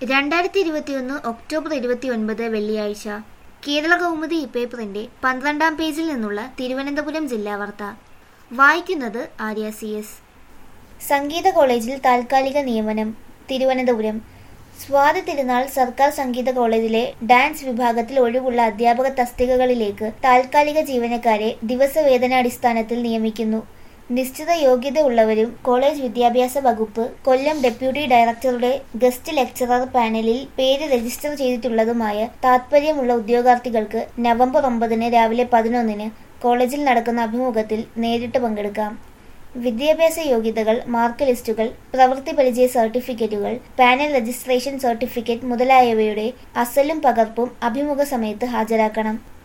രണ്ടായിരത്തി ഇരുപത്തിയൊന്ന് ഒക്ടോബർ ഇരുപത്തിയൊൻപത് വെള്ളിയാഴ്ച കേരള കൗമുദി പേപ്പറിന്റെ പന്ത്രണ്ടാം പേജിൽ നിന്നുള്ള തിരുവനന്തപുരം ജില്ലാ വാർത്ത വായിക്കുന്നത് ആര്യ സി എസ് സംഗീത കോളേജിൽ താൽക്കാലിക നിയമനം തിരുവനന്തപുരം സ്വാതി തിരുനാൾ സർക്കാർ സംഗീത കോളേജിലെ ഡാൻസ് വിഭാഗത്തിൽ ഒഴിവുള്ള അധ്യാപക തസ്തികകളിലേക്ക് താൽക്കാലിക ജീവനക്കാരെ ദിവസവേതനാടിസ്ഥാനത്തിൽ നിയമിക്കുന്നു നിശ്ചിത യോഗ്യത ഉള്ളവരും കോളേജ് വിദ്യാഭ്യാസ വകുപ്പ് കൊല്ലം ഡെപ്യൂട്ടി ഡയറക്ടറുടെ ഗസ്റ്റ് ലെക്ചറർ പാനലിൽ പേര് രജിസ്റ്റർ ചെയ്തിട്ടുള്ളതുമായ താത്പര്യമുള്ള ഉദ്യോഗാർത്ഥികൾക്ക് നവംബർ ഒമ്പതിന് രാവിലെ പതിനൊന്നിന് കോളേജിൽ നടക്കുന്ന അഭിമുഖത്തിൽ നേരിട്ട് പങ്കെടുക്കാം വിദ്യാഭ്യാസ യോഗ്യതകൾ മാർക്ക് ലിസ്റ്റുകൾ പ്രവൃത്തി പരിചയ സർട്ടിഫിക്കറ്റുകൾ പാനൽ രജിസ്ട്രേഷൻ സർട്ടിഫിക്കറ്റ് മുതലായവയുടെ അസലും പകർപ്പും അഭിമുഖ സമയത്ത് ഹാജരാക്കണം